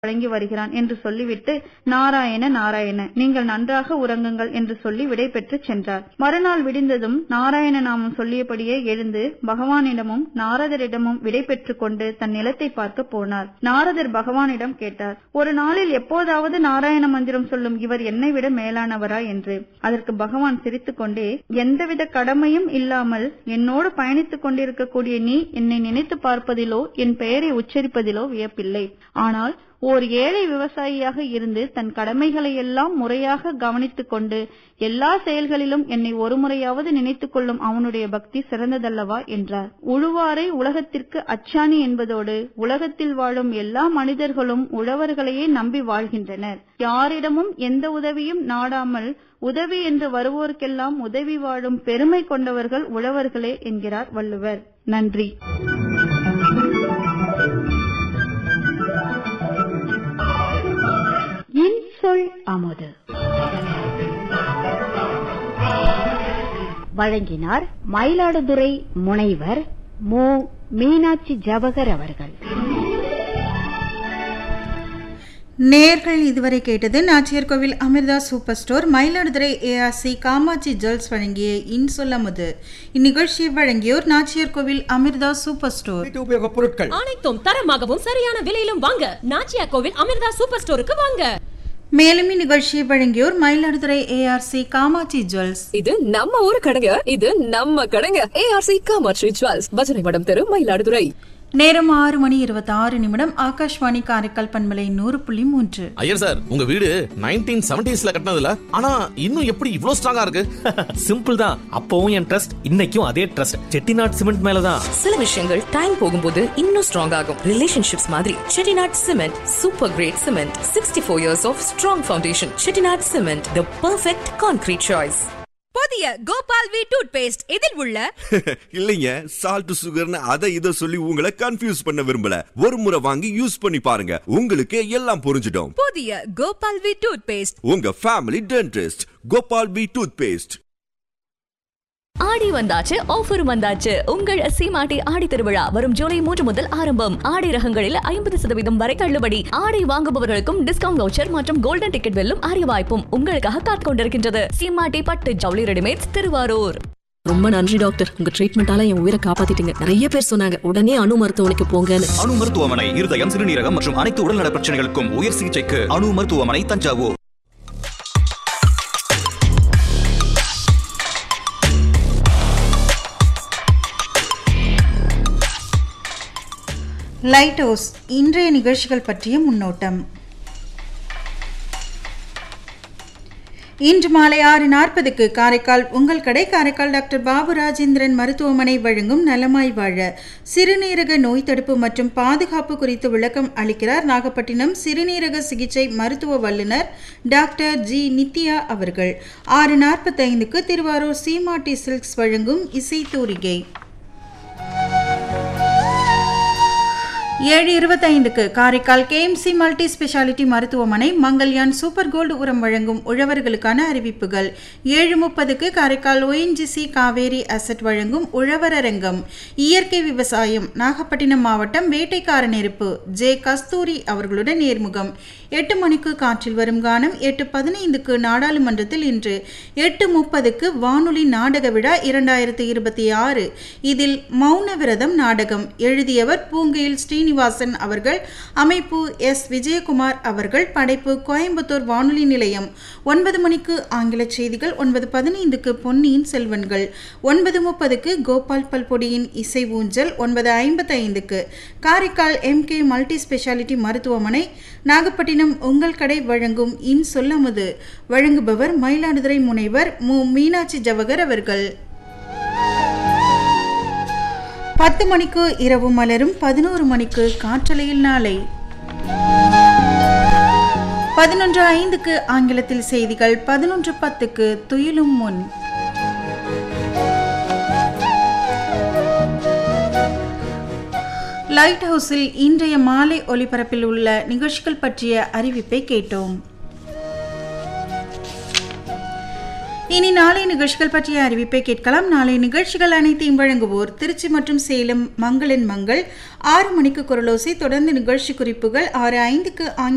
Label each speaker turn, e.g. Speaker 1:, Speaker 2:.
Speaker 1: வழங்கி வருகிறான் என்று சொல்லிவிட்டு நாராயண நாராயண நீங்கள் நன்றாக உறங்குங்கள் என்று சொல்லி விடை பெற்று சென்றார் மறுநாள் விடிந்ததும் நாராயண நாமம் சொல்லியபடியே எழுந்து பகவானிடமும் நாரதரிடமும் விடை பெற்றுக் கொண்டு தன் நிலத்தை பார்க்க போனார் நாரதர் பகவானிடம் கேட்டார் ஒரு நாளில் எப்போதாவது நாராயண மந்திரம் சொல்லும் இவர் என்னை விட மேலானவரா என்று அதற்கு பகவான் சிரித்துக்கொண்டே எந்தவித கடமையும் இல்லாமல் என்னோடு பயணித்துக் கொண்டிருக்கக்கூடிய நீ என்னை நினைத்து பார்ப்பதிலோ என் பெயரை உச்சரிப்பதிலோ வியப்பில்லை ஆனால் ஓர் ஏழை விவசாயியாக இருந்து தன் கடமைகளை எல்லாம் முறையாக கவனித்துக் கொண்டு எல்லா செயல்களிலும் என்னை ஒருமுறையாவது நினைத்துக் கொள்ளும் அவனுடைய பக்தி சிறந்ததல்லவா என்றார் உழுவாரை உலகத்திற்கு அச்சாணி என்பதோடு உலகத்தில் வாழும் எல்லா மனிதர்களும் உழவர்களையே நம்பி வாழ்கின்றனர் யாரிடமும் எந்த உதவியும் நாடாமல் உதவி என்று வருவோருக்கெல்லாம் உதவி வாழும் பெருமை கொண்டவர்கள் உழவர்களே என்கிறார் வள்ளுவர் நன்றி
Speaker 2: இன்சொல் அமுது வழங்கினார் மயிலாடுதுறை முனைவர் மு மீனாட்சி ஜவகர் அவர்கள்
Speaker 3: நேர்கள் இதுவரை கேட்டது Nachiyar Koil Amirtha super store Mayiladuthurai ARC Kamatchi jewels வழங்கிய இன்சொல்லமுது இந்நிகழ்ச்சியை வழங்கியோர் நாச்சியார் கோவில் அமிர்தா சூப்பர் ஸ்டோர்
Speaker 4: வீட்டு உபயோகப் பொருட்கள்
Speaker 5: அனைத்தும் தரமாகவும் சரியான விலையிலும் வாங்க நாச்சியா கோவில் அமிர்தா சூப்பர் ஸ்டோருக்கு வாங்க
Speaker 3: மேலும் இந்நிகழ்ச்சியை வழங்கியோர் மயிலாடுதுறை ஏஆர்சி காமாட்சி ஜுவல்ஸ்
Speaker 6: இது நம்ம ஊரு கடைங்க இது நம்ம கடைங்க ஏஆர்சி காமாட்சி ஜுவல்ஸ் பஜனை மடம் தெரு மயிலாடுதுறை
Speaker 3: நேரம் ஆறு மணி இருபத்தி ஆறு நிமிடம் ஆகாஷ்வாணி காரைக்கால் பண்பலை நூறு புள்ளி மூன்று
Speaker 7: ஐயர் சார் உங்க வீடு நைன்டீன் செவன்டிஸ்ல கட்டினதுல ஆனா இன்னும் எப்படி இவ்ளோ ஸ்ட்ராங்கா இருக்கு
Speaker 8: சிம்பிள் தான் அப்பவும் என் ட்ரஸ்ட் இன்னைக்கும் அதே ட்ரஸ்ட் செட்டிநாட் சிமெண்ட் மேலதான்
Speaker 6: சில விஷயங்கள் டைம் போகும்போது இன்னும் ஸ்ட்ராங் ஆகும் ரிலேஷன்ஷிப்ஸ் மாதிரி Chettinad cement super great cement sixty four years of strong foundation Chettinad cement the perfect concrete choice
Speaker 5: புதிய கோபால் வி டூத் பேஸ்ட் இதில் உள்ள
Speaker 9: இல்லைங்க சால்ட் சுகர்னு அதை இதை சொல்லி உங்களை கன்ஃபியூஸ் பண்ண விரும்பல ஒரு முறை வாங்கி யூஸ் பண்ணி பாருங்க உங்களுக்கு எல்லாம் புரிஞ்சிடும்
Speaker 5: புதிய கோபால் வி டூத் பேஸ்ட்
Speaker 9: உங்க family dentist Gopal B toothpaste
Speaker 6: Aadi வந்தாச்சு ஆஃபர் வந்தாச்சு உங்கள் சீமாட்டி ஆடி திருவிழா வரும் ஜூலை மூன்று முதல் ஆரம்பம் ஆடை ரகங்களில் ஐம்பது சதவீதம் வரை தள்ளுபடி ஆடை வாங்குபவர்களுக்கும் டிஸ்கவுண்ட் வவுச்சர் மற்றும் கோல்டன் டிக்கெட் வெல்லும் அரிய வாய்ப்பும் உங்களுக்காக காத்துக் கொண்டிருக்கின்றது சீமாட்டி பட்டு ஜவுளி ரெடிமேட்ஸ் திருவாரூர் ரொம்ப நன்றி டாக்டர் உங்க ட்ரீட்மெண்டால என் உயிரை காப்பாத்திட்டீங்க நிறைய பேர் சொன்னாங்க உடனே அணு மருத்துவமனைக்கு போங்கன்னு
Speaker 10: அணு மருத்துவமனை இருதயம் சிறுநீரகம் மற்றும் அனைத்து உடல்நல பிரச்சனைகளுக்கும் உயர் சிகிச்சைக்கு அணு மருத்துவமனை தஞ்சாவூர்
Speaker 3: லைட் ஹவுஸ் இன்றைய நிகழ்ச்சிகள் பற்றிய முன்னோட்டம் இன்று மாலை ஆறு நாற்பதுக்கு காரைக்கால் உங்கள் கடை காரைக்கால் டாக்டர் பாபு ராஜேந்திரன் மருத்துவமனை வழங்கும் நலமாய் வாழ சிறுநீரக நோய் தடுப்பு மற்றும் பாதுகாப்பு குறித்து விளக்கம் அளிக்கிறார் நாகப்பட்டினம் சிறுநீரக சிகிச்சை மருத்துவ வல்லுநர் டாக்டர் ஜி நித்யா அவர்கள் ஆறு நாற்பத்தைந்துக்கு திருவாரூர் சீமாட்டி சில்க்ஸ் வழங்கும் இசை தூரிகை ஏழு இருபத்தைந்துக்கு காரைக்கால் கேஎம்சி மல்டி ஸ்பெஷாலிட்டி மருத்துவமனை மங்கல்யான் சூப்பர் கோல்டு உரம் வழங்கும் உழவர்களுக்கான அறிவிப்புகள் ஏழு முப்பதுக்கு காரைக்கால் ஒஎன்ஜிசி காவேரி அசட் வழங்கும் உழவரரங்கம் இயற்கை விவசாயம் நாகப்பட்டினம் மாவட்டம் வேட்டைக்கார நெருப்பு ஜே கஸ்தூரி அவர்களுடன் நேர்முகம் எட்டு மணிக்கு காற்றில் வரும் கானம் எட்டு பதினைந்துக்கு நாடாளுமன்றத்தில் இன்று எட்டு முப்பதுக்கு வானொலி நாடக விழா இரண்டாயிரத்தி இருபத்தி ஆறு இதில் மௌன விரதம் நாடகம் எழுதியவர் பூங்கையில் ஸ்ரீனிவாசன் அவர்கள் அமைப்பு எஸ் விஜயகுமார் அவர்கள் படைப்பு கோயம்புத்தூர் வானொலி நிலையம் ஒன்பது மணிக்கு ஆங்கில செய்திகள் ஒன்பது பதினைந்துக்கு பொன்னியின் செல்வன்கள் ஒன்பது முப்பதுக்கு கோபால் பல்பொடியின் இசை ஊஞ்சல் ஒன்பது ஐம்பத்தைந்துக்கு காரைக்கால் எம்கே மல்டி ஸ்பெஷாலிட்டி மருத்துவமனை நாகப்பட்டினம் உங்கள் கடை வழங்கும் இன் சொல்லமுது வழங்குபவர் மயிலாடுதுறை முனைவர் மு மீனாட்சி ஜவகர் அவர்கள் பத்து மணிக்கு இரவு மலரும் பதினோரு மணிக்கு காற்றலையில் நாளை பதினொன்று ஐந்துக்கு ஆங்கிலத்தில் செய்திகள் பதினொன்று பத்துக்கு துயிலும் முன் லைட் ஹவுஸில் இன்றைய மாலை ஒலிபரப்பில் உள்ள நிகழ்ச்சிகள் பற்றிய அறிவிப்பை கேட்டோம் இனி நாளை நிகழ்ச்சிகள் பற்றிய அறிவிப்பை கேட்கலாம் நாளை நிகழ்ச்சிகள் அனைத்தையும் வழங்குவோர் திருச்சி மற்றும் சேலம் மங்களின் மங்கள் ஆறு மணிக்கு குரலோசை தொடர்ந்து நிகழ்ச்சி குறிப்புகள் ஆறு ஐந்துக்கு ஆங்கில